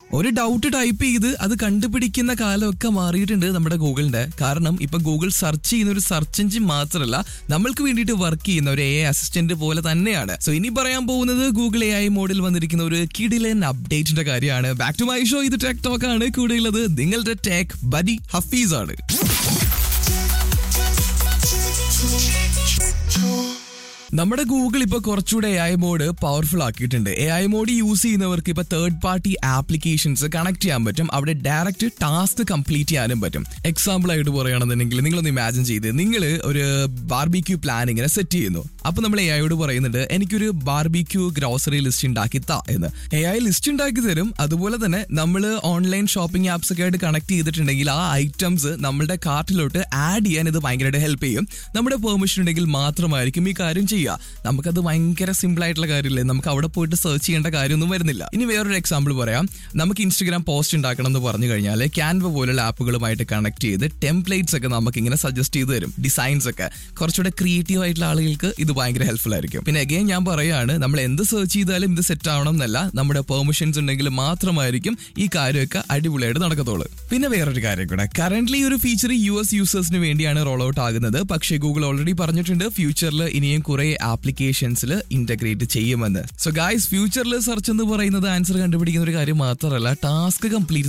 ഒരു doubt type ചെയ്ത് അത് കണ്ടുപിടിക്കുന്ന കാലമൊക്കെ മാറിയിട്ടുണ്ട് നമ്മുടെ ഗൂഗിളിന്റെ കാരണം ഇപ്പൊ ഗൂഗിൾ സെർച്ച് ചെയ്യുന്ന ഒരു സെർച്ച് എഞ്ചിൻ മാത്രമല്ല നമ്മൾക്ക് വേണ്ടിയിട്ട് വർക്ക് ചെയ്യുന്ന ഒരു എ അസിസ്റ്റന്റ് പോലെ തന്നെയാണ് സോ ഇനി പറയാൻ പോകുന്നത് ഗൂഗിൾ എ ഐ മോഡിൽ വന്നിരിക്കുന്ന ഒരു കിഡിലൻ അപ്ഡേറ്റിന്റെ കാര്യമാണ് ബാക്ക് ടു മൈ ഷോ ഇത് ടെക് ടോക്ക് ആണ് കൂടെയുള്ളത് നിങ്ങളുടെ ടെക് ബഡി ഹഫീസ് ആണ് നമ്മുടെ ഗൂഗിൾ ഇപ്പൊ കുറച്ചുകൂടെ എ ഐ മോഡ് പവർഫുൾ ആക്കിയിട്ടുണ്ട് എ ഐ മോഡ് യൂസ് ചെയ്യുന്നവർക്ക് ഇപ്പൊ തേർഡ് പാർട്ടി ആപ്ലിക്കേഷൻസ് കണക്ട് ചെയ്യാൻ പറ്റും അവിടെ ഡയറക്റ്റ് ടാസ്ക് കംപ്ലീറ്റ് ചെയ്യാനും പറ്റും എക്സാമ്പിൾ ആയിട്ട് പറയുകയാണെന്നുണ്ടെങ്കിൽ നിങ്ങളൊന്ന് ഇമാജിൻ ചെയ്ത് നിങ്ങൾ ഒരു ബാർബിക്യൂ പ്ലാൻ ഇങ്ങനെ സെറ്റ് ചെയ്യുന്നു അപ്പൊ നമ്മൾ എ ഐയോട് പറയുന്നുണ്ട് എനിക്കൊരു ബാർബിക്യൂ ഗ്രോസറി ലിസ്റ്റ് ഉണ്ടാക്കി താ എന്ന് എ ഐ ലിസ്റ്റ് ഉണ്ടാക്കി തരും അതുപോലെ തന്നെ നമ്മൾ ഓൺലൈൻ ഷോപ്പിംഗ് ആപ്സ് ഒക്കെ ആയിട്ട് കണക്ട് ചെയ്തിട്ടുണ്ടെങ്കിൽ ആ ഐറ്റംസ് നമ്മുടെ കാർട്ടിലോട്ട് ആഡ് ചെയ്യാൻ ഇത് ഭയങ്കരമായിട്ട് ഹെൽപ്പ് ചെയ്യും നമ്മുടെ പെർമിഷൻ ഉണ്ടെങ്കിൽ മാത്രമായിരിക്കും ഈ കാര്യം ചെയ്യുക നമുക്കത് ഭയങ്കര സിമ്പിൾ ആയിട്ടുള്ള കാര്യമില്ലേ നമുക്ക് അവിടെ പോയിട്ട് സെർച്ച് ചെയ്യേണ്ട കാര്യമൊന്നും വരുന്നില്ല ഇനി വേറൊരു എക്സാമ്പിൾ പറയാം നമുക്ക് ഇൻസ്റ്റഗ്രാം പോസ്റ്റ് ഉണ്ടാക്കണം എന്ന് പറഞ്ഞു കഴിഞ്ഞാൽ ക്യാൻവ പോലുള്ള ആപ്പുകളുമായിട്ട് കണക്ട് ചെയ്ത് ടെംപ്ലേറ്റ്സ് ഒക്കെ നമുക്ക് ഇങ്ങനെ സജസ്റ്റ് ചെയ്ത് തരും ഡിസൈൻസ് ഒക്കെ കുറച്ചുകൂടെ ക്രിയേറ്റീവ് ആയിട്ടുള്ള ആളുകൾക്ക് ഇത് ഭയങ്കര ഹെൽപ്ഫുൾ ആയിരിക്കും പിന്നെ അഗെയിൻ ഞാൻ പറയുകയാണ് നമ്മൾ എന്ത് സെർച്ച് ചെയ്താലും ഇത് സെറ്റ് ആവണം എന്നല്ല നമ്മുടെ പെർമിഷൻസ് ഉണ്ടെങ്കിൽ മാത്രമായിരിക്കും ഈ കാര്യമൊക്കെ അടിപൊളിയായിട്ട് നടക്കത്തുള്ളൂ പിന്നെ വേറൊരു കാര്യം കൂടെ കറന്റ് ഒരു ഫീച്ചർ യു എസ് യൂസേഴ്സിന് വേണ്ടിയാണ് റോൾ ഔട്ട് ആകുന്നത് പക്ഷേ ഗൂഗിൾ ഓൾറെഡി പറഞ്ഞിട്ടുണ്ട് ഫ്യൂച്ചറിൽ ഇനിയും കുറെ ആപ്ലിക്കേഷൻസിൽ ഇന്റഗ്രേറ്റ് ചെയ്യുമെന്ന് സോ ഗായ്സ് ഫ്യൂച്ചറിൽ സെർച്ച് എന്ന് പറയുന്നത് ആൻസർ കണ്ടുപിടിക്കുന്ന ഒരു കാര്യം മാത്രമല്ല ടാസ്ക് കംപ്ലീറ്റ്